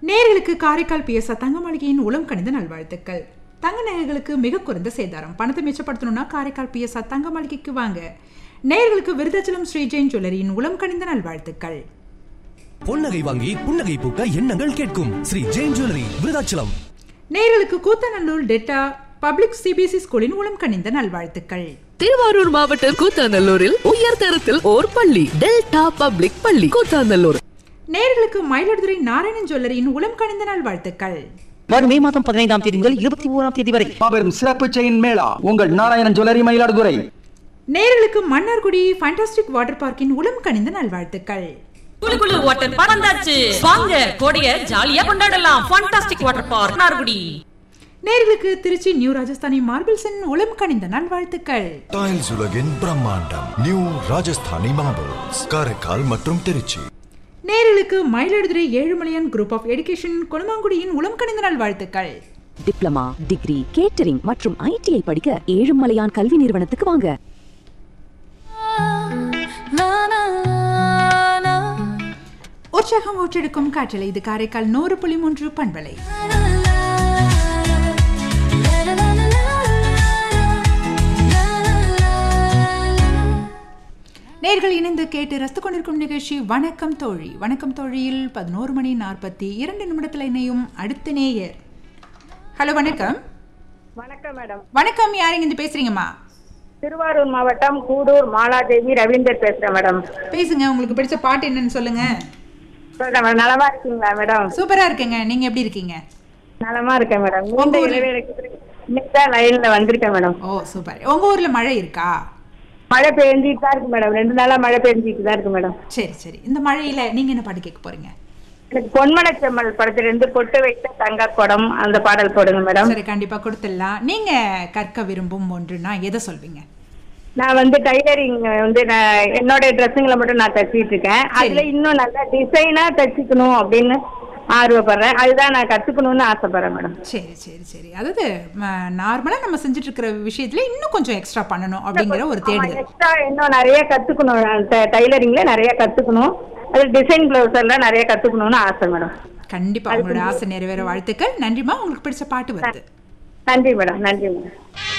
நேர்களுக்கு காரைக்கால் பிஎஸ்ஆ தங்க மாளிகையின் உளம் கணித நல்வாழ்த்துக்கள் தங்க நேர்களுக்கு மிக குறைந்த சேதாரம் பணத்தை மிச்சப்படுத்தணும்னா காரைக்கால் பிஎஸ்ஆ தங்க மாளிகைக்கு வாங்க நேர்களுக்கு விருதாச்சலம் ஸ்ரீ ஜெயின் ஜுவல்லரியின் உளம் கணித நல்வாழ்த்துக்கள் பொன்னகை வாங்கி புன்னகை பூக்க எண்ணங்கள் கேட்கும் ஸ்ரீ ஜெயின் ஜுவல்லரி விருதாச்சலம் நேர்களுக்கு கூத்தநல்லூர் டெட்டா பப்ளிக் சிபிஎஸ்இ ஸ்கூலின் உளம் கணிந்த நல்வாழ்த்துக்கள் திருவாரூர் மாவட்டம் கூத்தாநல்லூரில் உயர் தரத்தில் ஓர் பள்ளி டெல்டா பப்ளிக் பள்ளி கூத்தாநல்லூர் நேர்களுக்கு மயிலாடுதுறை நாராயணன் ஜுவல்லரியின் உளம் கணிந்த நல்வாழ்த்துக்கள் வரும் மே மாதம் பதினைந்தாம் தேதி முதல் இருபத்தி ஓராம் தேதி வரை மாபெரும் சிறப்பு செயின் மேளா உங்கள் நாராயணன் ஜுவல்லரி மயிலாடுதுறை நேர்களுக்கு மன்னார்குடி ஃபேண்டாஸ்டிக் வாட்டர் பார்க்கின் உளம் கணிந்த நல்வாழ்த்துக்கள் குளு குளு வாட்டர் பார்க் வந்தாச்சு வாங்க கோடைய ஜாலியா கொண்டாடலாம் ஃபண்டாஸ்டிக் வாட்டர் பார்க் நார்குடி நேர்களுக்கு திருச்சி நியூ ராஜஸ்தானி மார்பிள்ஸின் உளம் கணிந்த நல்வாழ்த்துக்கள் டைல்ஸ் உலகின் பிரம்மாண்டம் நியூ ராஜஸ்தானி மார்பிள்ஸ் காரைக்கால் மற்றும் திருச்சி நேர்களுக்கு Mayiladuthurai Ezhumalaiyan group of education கொலமாங்குடியின் உளம் கணிந்த நல்வாழ்த்துக்கள் டிப்ளமா டிகிரி கேட்டரிங் மற்றும் ஐடிஐ படிக்க ஏழுமலையான் கல்வி நிறுவனத்துக்கு வாங்க உற்சாகம் ஊற்றெடுக்கும் காற்றலை இது காரைக்கால் நூறு புள்ளி மூன்று பண்பலை நேர்கள் இணைந்து கேட்டு ரசித்துக் கொண்டிருக்கும் நிகழ்ச்சி வணக்கம் தோழி வணக்கம் தோழியில் பதினோரு மணி நாற்பத்தி இரண்டு நிமிடத்தில் இணையும் அடுத்த நேயர் ஹலோ வணக்கம் வணக்கம் மேடம் வணக்கம் யாருங்க இருந்து பேசுறீங்கம்மா திருவாரூர் மாவட்டம் கூடூர் மாலாதேவி ரவீந்தர் பேசுறேன் மேடம் பேசுங்க உங்களுக்கு பிடிச்ச பாட்டு என்னன்னு சொல்லுங்க சொல்றேன் மேடம் நலமா இருக்கீங்களா மேடம் சூப்பரா இருக்குங்க நீங்க எப்படி இருக்கீங்க நலமா இருக்கேன் மேடம் உங்க இந்த ஊர்ல- இடைவேளைக்கு இன்னைக்கு தான் லைன்ல வந்திருக்கேன் மேடம் ஓ சூப்பர் உங்க ஊர்ல மழை இருக்கா மழை பெஞ்சிட்டு தான் இருக்கு மேடம் ரெண்டு நாளா மழை பெஞ்சிட்டு தான் இருக்கு மேடம் சரி சரி இந்த மழையில நீங்க என்ன பாட்டு கேட்க போறீங்க எனக்கு பொன்மலை செம்மல் படத்துல இருந்து பொட்டு வைத்த தங்க குடம் அந்த பாடல் போடுங்க மேடம் சரி கண்டிப்பா கொடுத்துடலாம் நீங்க கற்க விரும்பும் ஒன்றுனா எதை சொல்வீங்க நான் வந்து டைலரிங் வந்து நான் என்னோட ட்ரெஸ்ஸுங்களை மட்டும் நான் தச்சிட்டு இருக்கேன் அதுல இன்னும் நல்லா டிசைனா தச்சுக்கணும் அப்படின்னு ஆர்வப்படுறேன் அதுதான் நான் கத்துக்கணும்னு ஆசைப்படுறேன் மேடம் சரி சரி சரி அதாவது நார்மலா நம்ம செஞ்சுட்டு இருக்கிற விஷயத்துல இன்னும் கொஞ்சம் எக்ஸ்ட்ரா பண்ணணும் அப்படிங்கிற ஒரு தேடுதல் எக்ஸ்ட்ரா இன்னும் நிறைய கத்துக்கணும் டைலரிங்ல நிறைய கத்துக்கணும் அது டிசைன் பிளவுஸ் எல்லாம் நிறைய கத்துக்கணும்னு ஆசை மேடம் கண்டிப்பா உங்களோட ஆசை நிறைவேற வாழ்த்துக்கள் நன்றிமா உங்களுக்கு பிடிச்ச பாட்டு வருது நன்றி மேடம் நன்றி மேடம்